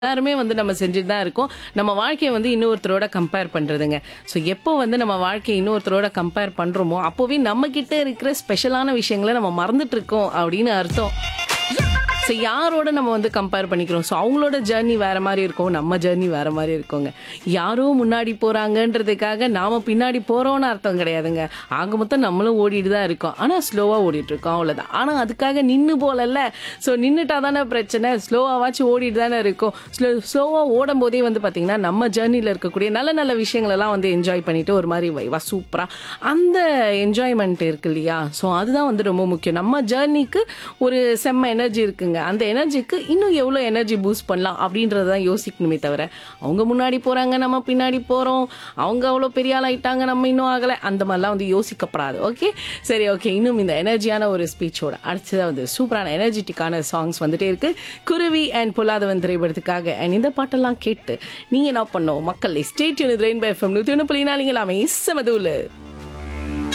எல்லாருமே வந்து நம்ம செஞ்சுட்டு தான் இருக்கோம் நம்ம வாழ்க்கையை வந்து இன்னொருத்தரோட கம்பேர் பண்றதுங்க ஸோ எப்போ வந்து நம்ம வாழ்க்கையை இன்னொருத்தரோட கம்பேர் பண்றோமோ அப்போவே நம்ம கிட்ட இருக்கிற ஸ்பெஷலான விஷயங்களை நம்ம மறந்துட்டு இருக்கோம் அப்படின்னு அர்த்தம் ஸோ யாரோட நம்ம வந்து கம்பேர் பண்ணிக்கிறோம் ஸோ அவங்களோட ஜேர்னி வேற மாதிரி இருக்கும் நம்ம ஜேர்னி வேற மாதிரி இருக்குங்க யாரோ முன்னாடி போறாங்கன்றதுக்காக நாம பின்னாடி போறோம்னு அர்த்தம் கிடையாதுங்க ஆக மொத்தம் நம்மளும் ஓடிட்டு தான் இருக்கோம் ஆனால் ஸ்லோவாக ஓடிட்டு இருக்கோம் அவ்வளோதான் ஆனால் அதுக்காக நின்று போலல்ல ஸோ நின்றுட்டா தானே பிரச்சனை ஸ்லோவாச்சும் ஓடிட்டு தானே இருக்கும் ஸ்லோ ஸ்லோவாக ஓடும் போதே வந்து பார்த்தீங்கன்னா நம்ம ஜேர்னியில் இருக்கக்கூடிய நல்ல நல்ல விஷயங்களெல்லாம் வந்து என்ஜாய் பண்ணிட்டு ஒரு மாதிரி வைவா சூப்பராக அந்த என்ஜாய்மெண்ட் இருக்கு இல்லையா ஸோ அதுதான் வந்து ரொம்ப முக்கியம் நம்ம ஜேர்னிக்கு ஒரு செம்ம எனர்ஜி இருக்குங்க அந்த எனர்ஜிக்கு இன்னும் எவ்வளோ எனர்ஜி பூஸ்ட் பண்ணலாம் அப்படின்றத தான் யோசிக்கணுமே தவிர அவங்க முன்னாடி போகிறாங்க நம்ம பின்னாடி போகிறோம் அவங்க அவ்வளோ பெரிய ஆள் ஆயிட்டாங்க நம்ம இன்னும் ஆகலை அந்த மாதிரிலாம் வந்து யோசிக்கப்படாது ஓகே சரி ஓகே இன்னும் இந்த எனர்ஜியான ஒரு ஸ்பீச்சோட அடுத்ததாக வந்து சூப்பரான எனர்ஜெட்டிக்கான சாங்ஸ் வந்துட்டே இருக்கு குருவி அண்ட் பொல்லாதவன் திரைப்படத்துக்காக அண்ட் இந்த பாட்டெல்லாம் கேட்டு நீங்கள் என்ன பண்ணோம் மக்கள் ஸ்டேட் யூனிட் ரெயின்போ எஃப்எம் நூற்றி ஒன்று புள்ளினா நீங்கள் எல்லாமே செமதூலு